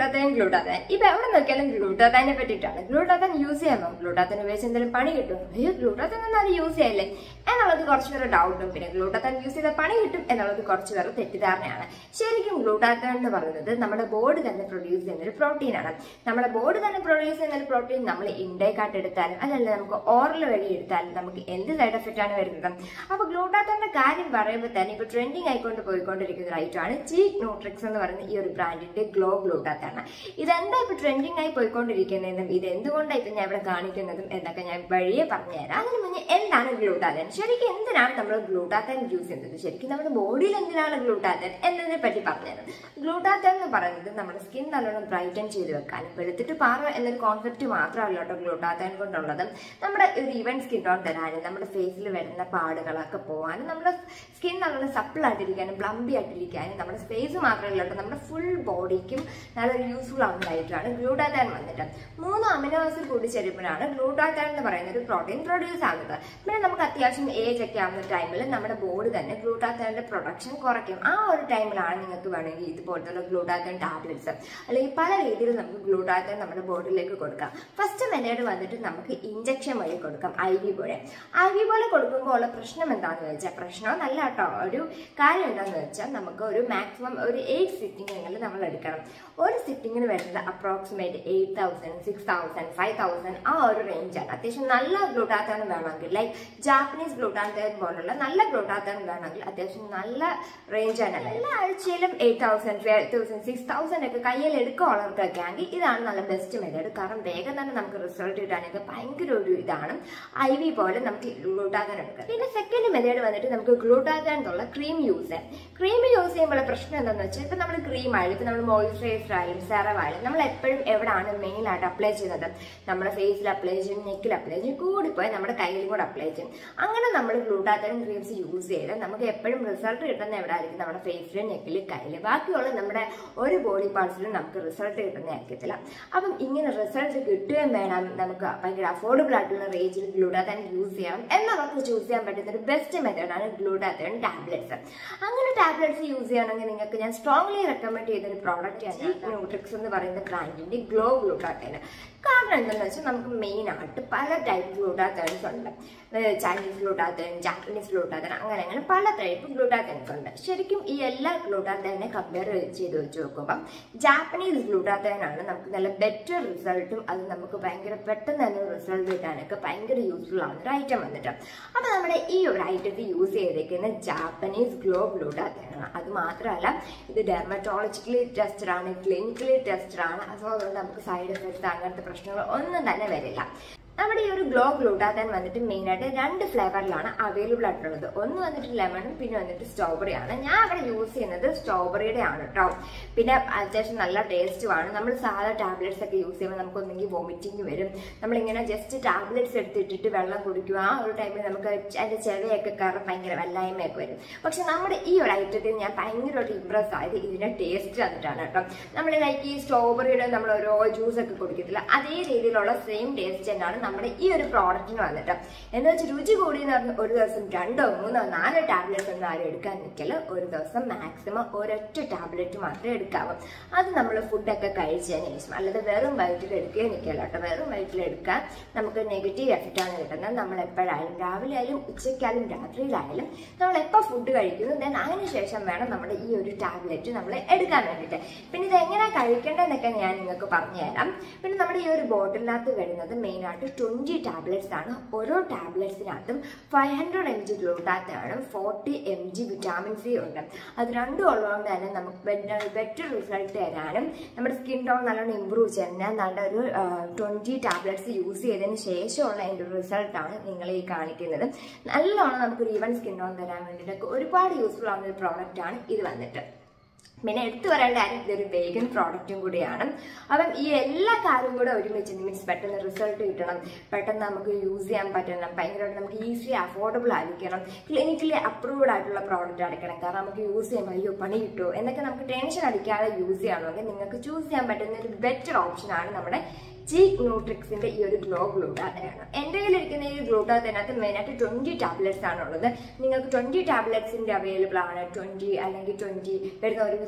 glutathione glutathione ഇപ്പൊ എവിടെ നോക്കിയാലും ഗ്ലൂട്ടാത്തനെ പറ്റിയിട്ടാണ് ഗ്ലൂട്ടാത്തൻ യൂസ് ചെയ്യാമോ ഗ്ലൂട്ടാത്തൻ ഉപയോഗിച്ച് എന്തെങ്കിലും പണി കിട്ടും അയ്യോ ഗ്ലൂട്ടാത്തൻ ഒന്നും അത് യൂസ് ചെയ്യല്ലേ എന്നുള്ളത് കുറച്ച് പേര് ഡൗട്ടും പിന്നെ ഗ്ലൂട്ടാത്തൻ യൂസ് ചെയ്താൽ പണി കിട്ടും എന്നുള്ളത് കുറച്ച് പേർ തെറ്റിദ്ധാരണയാണ് ശരിക്കും ഗ്ലൂട്ടാത്തൻ എന്ന് പറയുന്നത് നമ്മുടെ ബോഡി തന്നെ പ്രൊഡ്യൂസ് ചെയ്യുന്ന ഒരു പ്രോട്ടീനാണ് നമ്മുടെ ബോഡി തന്നെ പ്രൊഡ്യൂസ് ചെയ്യുന്ന ഒരു പ്രോട്ടീൻ നമ്മൾ ഇൻടേക്ക് ആയിട്ട് എടുത്താലും അതല്ല നമുക്ക് ഓറൽ വഴി എടുത്താലും നമുക്ക് എന്ത് സൈഡ് എഫക്റ്റ് ആണ് വരുന്നത് അപ്പൊ ഗ്ലൂട്ടാത്തന്റെ കാര്യം പറയുമ്പോൾ തന്നെ ഇപ്പൊ ട്രെൻഡിങ് ആയിക്കൊണ്ട് പോയിക്കൊണ്ടിരിക്കുന്ന ഒരു ഐറ്റമാണ് ചീക്ക് ന്യൂട്രിക്സ് എന്ന് പറയുന്ന ഈ ഒരു ബ്രാൻഡിന്റെ ഗ്ലോ ഗ്ലൂട്ടാത്താണ് ഇതെന്താ ഇപ്പൊ ട്രെൻഡിങ് ആയി പോയിക്കൊണ്ടിരിക്കുന്നതെന്നും ഇത് എന്തുകൊണ്ടാണ് ഇപ്പൊ ഞാൻ ഇവിടെ കാണിക്കുന്നതും എന്നൊക്കെ ഞാൻ വഴിയെ പറഞ്ഞുതരാം അതിന് മുന്നേ എന്താണ് ഗ്ലൂട്ടാത്തൻ ശരിക്കും എന്തിനാണ് നമ്മൾ ഗ്ലൂട്ടാത്തൻ യൂസ് ചെയ്യുന്നത് ശരിക്കും നമ്മുടെ ബോഡിയിൽ എന്തിനാണ് ഗ്ലൂട്ടാത്തൻ എന്നതിനെ പറ്റി പറഞ്ഞുതരാം ഗ്ലൂട്ടാത്തൻ എന്ന് പറയുന്നത് നമ്മുടെ സ്കിൻ നല്ലോണം ബ്രൈറ്റൻ ചെയ്ത് വെക്കാനും വെളുത്തിട്ട് പാറ എന്നൊരു കോൺസെപ്റ്റ് മാത്രമല്ല കേട്ടോ ഗ്ലൂട്ടാത്തൻ കൊണ്ടുള്ളത് നമ്മുടെ ഒരു ഈവൻ സ്കിൻ ടോൺ തരാനും നമ്മുടെ ഫേസിൽ വരുന്ന പാടുകളൊക്കെ പോകാനും നമ്മുടെ സ്കിൻ നല്ലോണം സപ്പിൾ ആയിട്ടിരിക്കാനും ബ്ലംബി ആയിട്ടിരിക്കാനും നമ്മുടെ ഫേസ് മാത്രമല്ല കേട്ടോ നമ്മുടെ ഫുൾ ബോഡിക്കും നല്ലൊരു യൂസ്ഫുൾ ആവുന്നതായിട്ടാണ് ഗ്ലൂട്ടാത്താൻ വന്നിട്ട് മൂന്ന് അമിനോ ആസിഡ് കൂടി ചേരുമ്പോഴാണ് ഗ്ലൂട്ടാത്താൻ എന്ന് പറയുന്ന ഒരു പ്രോട്ടീൻ പ്രൊഡ്യൂസ് ആകുന്നത് പിന്നെ നമുക്ക് അത്യാവശ്യം ഏജ് ഒക്കെ ആവുന്ന ടൈമിൽ നമ്മുടെ ബോഡി തന്നെ ഗ്ലൂട്ടാത്താൻ്റെ പ്രൊഡക്ഷൻ കുറയ്ക്കും ആ ഒരു ടൈമിലാണ് നിങ്ങൾക്ക് വേണമെങ്കിൽ ഇതുപോലത്തെ ഗ്ലൂട്ടാത്താൻ ടാബ്ലറ്റ്സ് അല്ലെങ്കിൽ പല രീതിയിൽ നമുക്ക് ഗ്ലൂട്ടാത്താൻ നമ്മുടെ ബോഡിയിലേക്ക് കൊടുക്കാം ഫസ്റ്റ് മെത്തേഡ് വന്നിട്ട് നമുക്ക് ഇഞ്ചക്ഷൻ വഴി കൊടുക്കാം ഐ വി പോലെ ഐ വി പോലെ കൊടുക്കുമ്പോൾ ഉള്ള പ്രശ്നം എന്താണെന്ന് വെച്ചാൽ പ്രശ്നം നല്ല കേട്ടോ ഒരു കാര്യം എന്താണെന്ന് വെച്ചാൽ നമുക്ക് ഒരു മാക്സിമം ഒരു എയ്റ്റ് സിറ്റിംഗിൽ നമ്മൾ എടുക്കണം ഒരു സിറ്റിങ്ങിന് വരുന്നത് approximate eight thousand six thousand five thousand ആ ഒരു റേഞ്ചാണ് അത്യാവശ്യം നല്ല ഗ്ലൂട്ടാത്താൻ വേണമെങ്കിൽ ലൈക്ക് ജാപ്പനീസ് ഗ്ലൂട്ടാത്താൻ പോലുള്ള നല്ല ഗ്ലൂട്ടാത്താൻ വേണമെങ്കിൽ അത്യാവശ്യം നല്ല റേഞ്ചാണ് എല്ലാ ആഴ്ചയിലും eight thousand five thousand six thousand ഒക്കെ കയ്യിൽ എടുക്കാനുള്ളവർക്കൊക്കെ ആണെങ്കിൽ ഇതാണ് നല്ല ബെസ്റ്റ് മെത്തേഡ് കാരണം വേഗം തന്നെ നമുക്ക് റിസൾട്ട് കിട്ടാനൊക്കെ ഭയങ്കര ഒരു ഇതാണ് ഐ വി പോലെ നമുക്ക് ഗ്ലൂട്ടാത്താൻ എടുക്കാം പിന്നെ സെക്കൻഡ് മെത്തേഡ് വന്നിട്ട് നമുക്ക് ഗ്ലൂട്ടാത്താൻ എന്നുള്ള ക്രീം യൂസ് ചെയ്യാം ക്രീം യൂസ് ചെയ്യുമ്പോൾ പ്രശ്നം എന്താണെന്ന് വെച്ചാൽ ഇപ്പം നമ്മൾ ക്രീം ആയാലും ഇപ്പം നമ്മൾ മോയിസ്ചറൈസർ ആയാലും സെറം ആയാലും നമ്മൾ എപ്പോഴും എവിടെയാണ് മെയിൻ ആയിട്ട് അപ്ലൈ ചെയ്യുന്നത് നമ്മുടെ ഫേസിൽ അപ്ലൈ ചെയ്യും നെക്കിൽ അപ്ലൈ ചെയ്യും കൂടിപ്പോയി നമ്മുടെ കയ്യിലും കൂടെ അപ്ലൈ ചെയ്യും അങ്ങനെ നമ്മൾ ഗ്ലൂട്ടാത്തൻ ക്രീംസ് യൂസ് ചെയ്ത് നമുക്ക് എപ്പോഴും റിസൾട്ട് കിട്ടുന്ന എവിടെ ആയിരിക്കും നമ്മുടെ ഫേസിൽ നെക്കിൽ കയ്യിൽ ബാക്കിയുള്ള നമ്മുടെ ഒരു ബോഡി പാർട്സിലും നമുക്ക് റിസൾട്ട് കിട്ടുന്നതായിരിക്കത്തില്ല അപ്പം ഇങ്ങനെ റിസൾട്ട് കിട്ടുകയും വേണം നമുക്ക് ഭയങ്കര അഫോർഡബിൾ ആയിട്ടുള്ള റേഞ്ചിൽ ഗ്ലൂട്ടാത്തൻ യൂസ് ചെയ്യാം എന്നവർക്ക് ചൂസ് ചെയ്യാൻ പറ്റുന്ന ഒരു ബെസ്റ്റ് മെത്തേഡാണ് ഗ്ലൂട്ടാത്തൻ ടാബ്ലറ്റ്സ് അങ്ങനെ ടാബ്ലറ്റ്സ് യൂസ് ചെയ്യണമെങ്കിൽ നിങ്ങൾക്ക് ഞാൻ സ്ട്രോങ്ലി റെക്കമെൻഡ് ചെയ്തൊരു പ്രോഡക്റ്റ് ആണ് ന്യൂട്രിക്സ് എന്ന് പറയുന്ന ബ്രാൻഡിന്റെ ഗ്ലോ ഗ്ലൂട്ടാത്തൻ കാരണം എന്താണെന്ന് വെച്ചാൽ നമുക്ക് മെയിൻ ആയിട്ട് പല ടൈപ്പ് ഗ്ലൂട്ടാത്തൻസ് ഉണ്ട് ചൈനീസ് ഗ്ലൂട്ടാത്തൻ ജാപ്പനീസ് ഗ്ലൂട്ടാത്തൻ അങ്ങനെ അങ്ങനെ പല ടൈപ്പ് ഗ്ലൂട്ടാത്തൻസ് ഉണ്ട് ശരിക്കും ഈ എല്ലാ ഗ്ലൂട്ടാത്തനെ കമ്പയർ ചെയ്ത് വെച്ച് നോക്കുമ്പം ജാപ്പനീസ് ഗ്ലൂട്ടാത്തനാണ് നമുക്ക് നല്ല ബെറ്റർ റിസൾട്ടും അത് നമുക്ക് ഭയങ്കര പെട്ടെന്ന് തന്നെ റിസൾട്ട് കിട്ടാനൊക്കെ ഭയങ്കര യൂസ്ഫുൾ ആവുന്ന ഒരു ഐറ്റം വന്നിട്ട് അപ്പോൾ നമ്മുടെ ഈ ഒരു ഐറ്റത്തിൽ യൂസ് ചെയ്തേക്കുന്ന ജാപ്പനീസ് ഗ്ലോ ഗ്ലൂട്ടാത്തനാണ് അത് മാത്രമല്ല ഇത് ഡെർമറ്റോളജിക്കലി ടെസ്റ്റഡ് ആണ് ക്ലിനിക്കലി ടെസ്റ്റഡ് ആണ് അപ്പോൾ അതുകൊണ്ട് നമുക്ക് സൈഡ് എഫക്ട്സ് അങ്ങനത്തെ പ്രശ്നങ്ങൾ ഒന്നും തന്നെ വരില്ല നമ്മുടെ ഈ ഒരു ഗ്ലോ ഗ്ലൂട്ടാത്തൻ വന്നിട്ട് മെയിനായിട്ട് രണ്ട് ഫ്ലേവറിലാണ് അവൈലബിൾ ആയിട്ടുള്ളത് ഒന്ന് വന്നിട്ട് ലെമണും പിന്നെ വന്നിട്ട് സ്ട്രോബെറി ആണ് ഞാൻ അവിടെ യൂസ് ചെയ്യുന്നത് സ്ട്രോബെറിയുടെ ആണ് കേട്ടോ പിന്നെ അത്യാവശ്യം നല്ല ടേസ്റ്റുമാണ് നമ്മൾ സാധാ ടാബ്ലറ്റ്സ് ഒക്കെ യൂസ് ചെയ്യുമ്പോൾ നമുക്ക് ഒന്നെങ്കിൽ വോമിറ്റിംഗ് വരും നമ്മളിങ്ങനെ ജസ്റ്റ് ടാബ്ലറ്റ്സ് എടുത്തിട്ടിട്ട് വെള്ളം കുടിക്കുക ആ ഒരു ടൈമിൽ നമുക്ക് അതിന്റെ ചെവയൊക്കെ കയറാൻ ഭയങ്കര വല്ലായ്മയൊക്കെ വരും പക്ഷെ നമ്മുടെ ഈ ഒരു ഐറ്റത്തിൽ ഞാൻ ഭയങ്കരമായിട്ട് ഇമ്പ്രസ് ആയത് ഇതിന്റെ ടേസ്റ്റ് വന്നിട്ടാണ് കേട്ടോ നമ്മൾ ലൈക്ക് ഈ സ്ട്രോബെറിയുടെ നമ്മൾ ഓരോ ജ്യൂസ് ഒക്കെ കുടിക്കത്തില്ല അതേ രീതിയിലുള്ള സെയിം ടേസ്റ്റ് തന്നെയാണ് നമ്മുടെ ഈ ഒരു പ്രോഡക്റ്റിന് വന്നിട്ട് എന്ന് വെച്ചാൽ രുചി കൂടി എന്ന് പറഞ്ഞാൽ ഒരു ദിവസം രണ്ടോ മൂന്നോ നാലോ ടാബ്ലറ്റ്സ് ഒന്നും ആരും എടുക്കാൻ നിൽക്കല് ഒരു ദിവസം മാക്സിമം ഒരൊറ്റ ടാബ്ലറ്റ് മാത്രമേ എടുക്കാവൂ അത് നമ്മൾ ഫുഡൊക്കെ കഴിച്ചതിന് ശേഷം അല്ലാതെ വെറും വയറ്റിൽ എടുക്കുകയും നിൽക്കില്ല കേട്ടോ വെറും വയറ്റിൽ എടുക്കാൻ നമുക്ക് നെഗറ്റീവ് എഫക്റ്റ് ആണ് കിട്ടുന്നത് നമ്മൾ എപ്പോഴായാലും രാവിലെ ആയാലും ഉച്ചയ്ക്കായാലും രാത്രിയിലായാലും നമ്മൾ എപ്പോൾ ഫുഡ് കഴിക്കുന്നു ദെൻ അതിന് ശേഷം വേണം നമ്മുടെ ഈ ഒരു ടാബ്ലറ്റ് നമ്മൾ എടുക്കാൻ വേണ്ടിയിട്ട് പിന്നെ ഇത് എങ്ങനെ കഴിക്കേണ്ടതെന്നൊക്കെ ഞാൻ നിങ്ങൾക്ക് പറഞ്ഞുതരാം പിന്നെ നമ്മുടെ ഈ ഒരു ബോട്ടിലിനകത്ത് വരുന്നത് മെയിനായിട്ട് ട്വൻറ്റി ടാബ്ലറ്റ്സ് ആണ് ഓരോ ടാബ്ലറ്റ്സിനകത്തും ഫൈവ് ഹൺഡ്രഡ് എം ജി ഗ്ലൂട്ടാത്താണ് forty M G vitamin C ഉണ്ട് അത് രണ്ടും ഉള്ളതുകൊണ്ട് തന്നെ നമുക്ക് ബെറ്റർ റിസൾട്ട് തരാനും നമ്മുടെ സ്കിൻ ടോൺ നല്ലോണം ഇമ്പ്രൂവ് ചെയ്യാൻ നല്ലൊരു ട്വൻറ്റി ടാബ്ലറ്റ്സ് യൂസ് ചെയ്തതിന് ശേഷമുള്ള അതിൻ്റെ റിസൾട്ടാണ് നിങ്ങൾ ഈ കാണിക്കുന്നത് നല്ലോണം നമുക്ക് ഈവൻ സ്കിൻ ടോൺ തരാൻ വേണ്ടിയിട്ടൊക്കെ ഒരുപാട് യൂസ്ഫുൾ ആവുന്ന ഒരു പ്രോഡക്റ്റാണ് ഇത് വന്നിട്ട് പിന്നെ എടുത്തു പറയേണ്ട കാര്യം ഇതൊരു വേഗൻ പ്രോഡക്റ്റും കൂടിയാണ് അപ്പം ഈ എല്ലാ കാര്യം കൂടെ ഒരുമിച്ച് മീൻസ് പെട്ടെന്ന് റിസൾട്ട് കിട്ടണം പെട്ടെന്ന് നമുക്ക് യൂസ് ചെയ്യാൻ പറ്റണം ഭയങ്കരമായിട്ട് നമുക്ക് ഈസി അഫോർഡബിൾ ആയിരിക്കണം ക്ലിനിക്കലി അപ്രൂവ്ഡ് ആയിട്ടുള്ള പ്രോഡക്റ്റ് അടിക്കണം കാരണം നമുക്ക് യൂസ് ചെയ്യുമ്പോൾ അയ്യോ പണി കിട്ടുമോ എന്നൊക്കെ നമുക്ക് ടെൻഷൻ അടിക്കാതെ യൂസ് ചെയ്യണമെങ്കിൽ നിങ്ങൾക്ക് ചൂസ് ചെയ്യാൻ പറ്റുന്ന ഒരു ബെറ്റർ ഓപ്ഷനാണ് നമ്മുടെ ചീക്ക് ന്യൂട്രിക്സിന്റെ ഈ ഒരു ഗ്ലോ ഗ്ലൂട്ടാത്തയാണ് എൻ്റെ കയ്യിലിരിക്കുന്ന ഈ ഗ്ലൂട്ടാത്തിനകത്ത് മെയിനായിട്ട് ട്വന്റി ടാബ്ലറ്റ്സ് ആണുള്ളത് നിങ്ങൾക്ക് ട്വന്റി ടാബ്ലറ്റ്സിന്റെ അവൈലബിൾ ആണ് ട്വന്റി അല്ലെങ്കിൽ ട്വന്റി വരുന്ന ഒരുമിച്ച്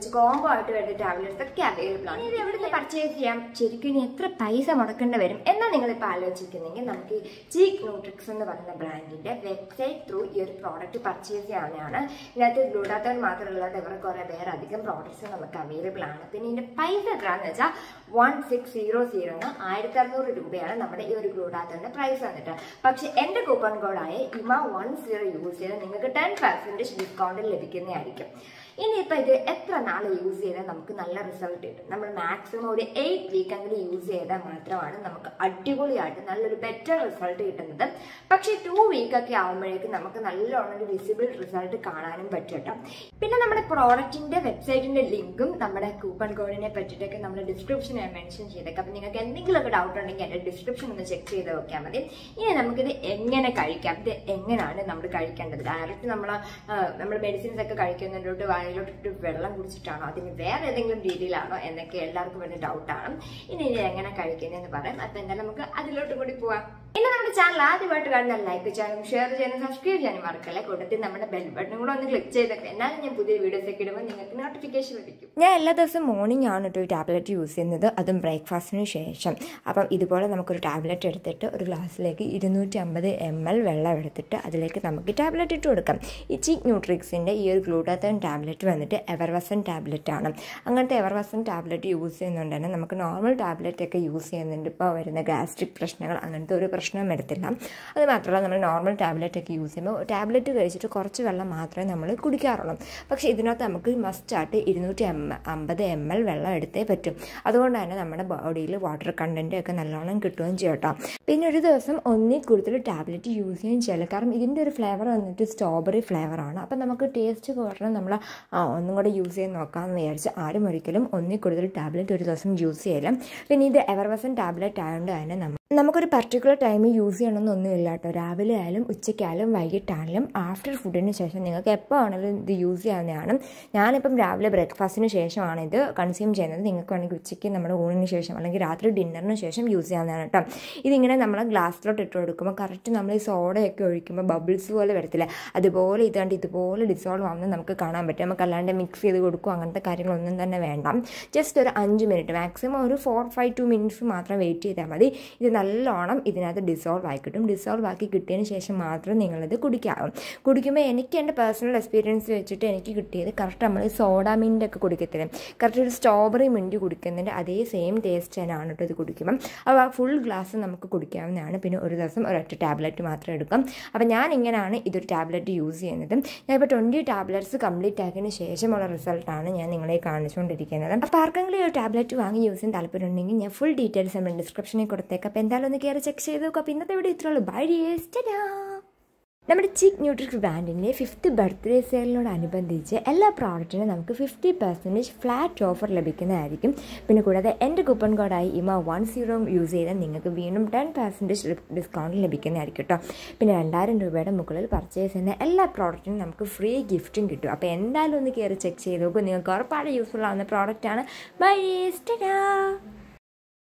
കുറച്ച് കോംബോ ആയിട്ട് വരുന്ന ടാബ്ലറ്റ്സ് ഒക്കെ അവൈലബിൾ ആണ് ഇത് എവിടുന്ന് പർച്ചേസ് ചെയ്യാം ശരിക്കും ഇനി എത്ര പൈസ മുടക്കേണ്ടി വരും എന്നാൽ നിങ്ങൾ ഇപ്പോൾ ആലോചിക്കുന്നെങ്കിൽ നമുക്ക് ചീക്ക് ന്യൂട്രിക്സ് എന്ന് പറയുന്ന ബ്രാൻഡിന്റെ വെബ്സൈറ്റ് ത്രൂ ഈ ഒരു പ്രോഡക്റ്റ് പർച്ചേസ് ചെയ്യാവുന്നതാണ് ഇതിനകത്ത് ഗ്ലൂട്ടാത്തോൺ മാത്രമല്ലാതെ വേറെ കുറേ വേറെ അധികം പ്രോഡക്ട്സ് നമുക്ക് അവൈലബിൾ ആണ് പിന്നെ ഇതിന്റെ പൈസ എത്രയാണെന്ന് വെച്ചാൽ വൺ സിക്സ് സീറോ സീറോന് ആയിരത്തി അറുന്നൂറ് രൂപയാണ് നമ്മുടെ ഈ ഒരു ഗ്ലൂട്ടാത്തോണിന്റെ പ്രൈസ് വന്നിട്ട് പക്ഷെ എന്റെ കൂപ്പൺ കോഡായ ഇമ വൺ സീറോ യൂസ് ചെയ്താൽ നിങ്ങൾക്ക് ടെൻ പെർസെൻറ്റേജ് ഡിസ്കൗണ്ട് ലഭിക്കുന്നതായിരിക്കും ഇനിയിപ്പോൾ ഇത് എത്ര നാൾ യൂസ് ചെയ്താൽ നമുക്ക് നല്ല റിസൾട്ട് കിട്ടും നമ്മൾ മാക്സിമം ഒരു എയ്റ്റ് വീക്ക് എങ്കിലും യൂസ് ചെയ്താൽ മാത്രമാണ് നമുക്ക് അടിപൊളിയായിട്ട് നല്ലൊരു ബെറ്റർ റിസൾട്ട് കിട്ടുന്നത് പക്ഷേ ടു വീക്ക് ഒക്കെ ആകുമ്പോഴേക്കും നമുക്ക് നല്ലോണം ഒരു വിസിബിൾ റിസൾട്ട് കാണാനും പറ്റും കേട്ടോ പിന്നെ നമ്മുടെ പ്രോഡക്റ്റിന്റെ വെബ്സൈറ്റിന്റെ ലിങ്കും നമ്മുടെ കൂപ്പൺ കോഡിനെ പറ്റിയിട്ടൊക്കെ നമ്മുടെ ഡിസ്ക്രിപ്ഷനിൽ മെൻഷൻ ചെയ്തേക്കാം അപ്പം നിങ്ങൾക്ക് എന്തെങ്കിലുമൊക്കെ ഡൗട്ട് ഉണ്ടെങ്കിൽ എൻ്റെ ഡിസ്ക്രിപ്ഷൻ ഒന്ന് ചെക്ക് ചെയ്ത് നോക്കിയാൽ മതി ഇനി നമുക്കിത് എങ്ങനെ കഴിക്കാം ഇത് എങ്ങനെയാണ് നമ്മൾ കഴിക്കേണ്ടത് ഡയറക്റ്റ് നമ്മൾ നമ്മൾ മെഡിസിൻസ് ഒക്കെ കഴിക്കുന്നതിലോട്ട് വായിലോട്ടിട്ട് വെള്ളം കുടിച്ചിട്ടാണോ അതിന് വേറെ ഏതെങ്കിലും രീതിയിലാണോ എന്നൊക്കെ എല്ലാവർക്കും വലിയ ഡൗട്ടാണ് ഇനി ഇത് എങ്ങനെ കഴിക്കുന്നതെന്ന് പറയാം അപ്പം എന്തായാലും നമുക്ക് അതിലോട്ട് കൂടി പോവാം ഇനി നമ്മുടെ ചാനൽ ആദ്യമായിട്ട് കാണുന്ന ലൈക്ക് ചെയ്യാനും ഷെയർ ചെയ്യാനും സബ്സ്ക്രൈബ് ചെയ്യാനും മറക്കല്ലേ കൂട്ടത്തിൽ നമ്മുടെ ബെൽ ബട്ടൺ കൂടെ ഒന്ന് ക്ലിക്ക് ചെയ്തൊക്കെ എന്നാലും ഞാൻ പുതിയ വീഡിയോസ് ഒക്കെ ഇടുമ്പോൾ നിങ്ങൾക്ക് നോട്ടിഫിക്കേഷൻ ലഭിക്കും ഞാൻ എല്ലാ ദിവസവും മോർണിംഗ് ആണ് കേട്ടോ ഈ ടാബ്ലറ്റ് യൂസ് ചെയ്യുന്നത് അതും ബ്രേക്ക്ഫാസ്റ്റിന് ശേഷം അപ്പം ഇതുപോലെ നമുക്കൊരു ടാബ്ലറ്റ് എടുത്തിട്ട് ഒരു ഗ്ലാസ്സിലേക്ക് ഇരുന്നൂറ്റി അമ്പത് എം എൽ വെള്ളം എടുത്തിട്ട് അതിലേക്ക് നമുക്ക് ടാബ്ലറ്റ് ഇട്ട് കൊടുക്കാം ഈ ചീക്ക് ന്യൂട്രിക്സിൻ്റെ ഈ ഒരു ഗ്ലൂട്ടാത്തൺ ടാബ്ലറ്റ് വന്നിട്ട് എവർവസൻ ടാബ്ലറ്റ് ആണ് അങ്ങനത്തെ എവർവസൻ ടാബ്ലറ്റ് യൂസ് ചെയ്യുന്നതുകൊണ്ട് തന്നെ നമുക്ക് നോർമൽ ടാബ്ലറ്റ് ഒക്കെ യൂസ് ചെയ്യുന്നുണ്ട് ഇപ്പോൾ വരുന്ന ഗ്യാസ്ട്രിക് പ്രശ്നങ്ങൾ അങ്ങനത്തെ ഒരു പ്രശ്നവും വരത്തില്ല അത് മാത്രമല്ല നമ്മൾ നോർമൽ ടാബ്ലറ്റ് ഒക്കെ യൂസ് ചെയ്യുമ്പോൾ ടാബ്ലറ്റ് കഴിച്ചിട്ട് കുറച്ച് വെള്ളം മാത്രമേ നമ്മൾ കുടിക്കാറുള്ളൂ പക്ഷേ ഇതിനകത്ത് നമുക്ക് മസ്റ്റായിട്ട് ഇരുന്നൂറ്റി എം അമ്പത് എം എൽ വെള്ളം എടുത്തേ പറ്റും അതുകൊണ്ട് തന്നെ നമ്മുടെ ബോഡിയിൽ വാട്ടർ കണ്ടൻറ്റ് ഒക്കെ നല്ലോണം കിട്ടുകയും ചെയ്യും കേട്ടോ പിന്നെ ഒരു ദിവസം ഒന്നിൽ കൂടുതൽ ടാബ്ലറ്റ് യൂസ് ചെയ്യുകയും ചെയ്യില്ല കാരണം ഇതിൻ്റെ ഒരു ഫ്ലേവർ വന്നിട്ട് സ്ട്രോബെറി ഫ്ലേവറാണ് അപ്പം നമുക്ക് ടേസ്റ്റ് കുറഞ്ഞ് നമ്മൾ ആ ഒന്നും കൂടെ യൂസ് ചെയ്ത് നോക്കാമെന്ന് വിചാരിച്ച് ആരും ഒരിക്കലും ഒന്നിൽ കൂടുതൽ ടാബ്ലറ്റ് ഒരു ദിവസം യൂസ് ചെയ്യില്ല പിന്നെ ഇത് എവർവസൻ ടാബ്ലറ്റ് ആയതുകൊണ്ട് തന്നെ നമ്മൾ നമുക്കൊരു പർട്ടിക്കുലർ ടൈമിൽ യൂസ് ചെയ്യണമെന്നൊന്നുമില്ല കേട്ടോ രാവിലെ ആയാലും ഉച്ചയ്ക്കായാലും വൈകിട്ടായാലും ആഫ്റ്റർ ഫുഡിന് ശേഷം നിങ്ങൾക്ക് എപ്പോൾ ആണെങ്കിലും ഇത് യൂസ് ചെയ്യാവുന്നതാണ് ഞാനിപ്പം രാവിലെ ബ്രേക്ക്ഫാസ്റ്റിന് ശേഷമാണ് ഇത് കൺസ്യൂം ചെയ്യുന്നത് നിങ്ങൾക്ക് വേണമെങ്കിൽ ഉച്ചയ്ക്ക് നമ്മുടെ ഊണിന് ശേഷം അല്ലെങ്കിൽ രാത്രി ഡിന്നറിന് ശേഷം യൂസ് ചെയ്യാവുന്നതാണ് കേട്ടോ ഇതിങ്ങനെ നമ്മൾ ഗ്ലാസ്സിലോട്ട് ഇട്ട് കൊടുക്കുമ്പോൾ കറക്റ്റ് നമ്മൾ ഈ സോഡയൊക്കെ ഒഴിക്കുമ്പോൾ ബബിൾസ് പോലെ വരത്തില്ല അതുപോലെ ഇതാണ്ട് ഇതുപോലെ ഡിസോൾവ് ആവുന്നത് നമുക്ക് കാണാൻ പറ്റും നമുക്ക് അല്ലാണ്ട് മിക്സ് ചെയ്ത് കൊടുക്കും അങ്ങനത്തെ കാര്യങ്ങളൊന്നും തന്നെ വേണ്ട ജസ്റ്റ് ഒരു അഞ്ച് മിനിറ്റ് മാക്സിമം ഒരു ഫോർ ഫൈവ് ടു മിനിറ്റ്സ് മാത്രം വെയിറ്റ് ചെയ്താൽ മതി ഇത് നല്ലോണം ഇതിനകത്ത് ഡിസോൾവ് ആയി കിട്ടും ഡിസോൾവ് ആക്കി കിട്ടിയതിന് ശേഷം മാത്രം നിങ്ങളിത് കുടിക്കാവും കുടിക്കുമ്പോൾ എനിക്ക് എൻ്റെ പേഴ്സണൽ എക്സ്പീരിയൻസ് വെച്ചിട്ട് എനിക്ക് കിട്ടിയത് കറക്റ്റ് നമ്മൾ സോഡ മിൻ്റ് ഒക്കെ കുടിക്കത്തില്ല കറക്റ്റ് ഒരു സ്ട്രോബെറി മിൻറ്റ് കുടിക്കുന്നതിൻ്റെ അതേ സെയിം ടേസ്റ്റ് തന്നെയാണ് കേട്ടോ ഇത് കുടിക്കുമ്പം അപ്പോൾ ആ ഫുൾ ഗ്ലാസ് നമുക്ക് കുടിക്കാവുന്നതാണ് പിന്നെ ഒരു ദിവസം ഒരൊറ്റ ടാബ്ലറ്റ് മാത്രം എടുക്കാം അപ്പോൾ ഞാൻ ഇങ്ങനെയാണ് ഇതൊരു ടാബ്ലറ്റ് യൂസ് ചെയ്യുന്നത് ഞാനിപ്പോൾ ട്വൻറ്റി ടാബ്ലറ്റ്സ് കംപ്ലീറ്റ് ആക്കിയതിന് ശേഷമുള്ള റിസൾട്ടാണ് ഞാൻ നിങ്ങളെ കാണിച്ചുകൊണ്ടിരിക്കുന്നത് അപ്പോൾ ആർക്കെങ്കിലും ഈ ഒരു ടാബ്ലറ്റ് വാങ്ങി യൂസ് ചെയ്യാൻ താല്പര്യം ഉണ്ടെങ്കിൽ ഞാൻ ഫുൾ ഡീറ്റെയിൽസ് നമ്മൾ ഡിസ്ക്രിപ്ഷനിൽ കൊടുത്തേക്കാം അപ്പോൾ എന്തായാലും ഒന്ന് കയറി ചെക്ക് ചെയ്ത് നോക്കാം അപ്പോൾ ഇന്നത്തെ വീഡിയോ ഇത്രയുള്ളൂ ബൈ ഡിയേഴ്സ് നമ്മുടെ ചിക്ക് ന്യൂട്രിക്സ് ബ്രാൻഡിൻ്റെ ഫിഫ്ത്ത് ബർത്ത്ഡേ സെയിലിനോടനുബന്ധിച്ച് എല്ലാ പ്രോഡക്റ്റിനും നമുക്ക് ഫിഫ്റ്റി പെർസെൻറ്റേജ് ഫ്ലാറ്റ് ഓഫർ ലഭിക്കുന്നതായിരിക്കും പിന്നെ കൂടാതെ എൻ്റെ കൂപ്പൺ കോഡായി ഇമ വൺ സീറോ യൂസ് ചെയ്താൽ നിങ്ങൾക്ക് വീണ്ടും ടെൻ പെർസെൻറ്റേജ് ഡിസ്കൗണ്ട് ലഭിക്കുന്നതായിരിക്കും കേട്ടോ പിന്നെ രണ്ടായിരം രൂപയുടെ മുകളിൽ പർച്ചേസ് ചെയ്യുന്ന എല്ലാ പ്രോഡക്റ്റിനും നമുക്ക് ഫ്രീ ഗിഫ്റ്റും കിട്ടും അപ്പോൾ എന്തായാലും ഒന്ന് കയറി ചെക്ക് ചെയ്ത് നോക്കും നിങ്ങൾക്ക് ഉറപ്പാട് യൂസ്ഫുൾ ആവുന്ന പ്രോഡക്റ്റാണ് ബൈ ടാ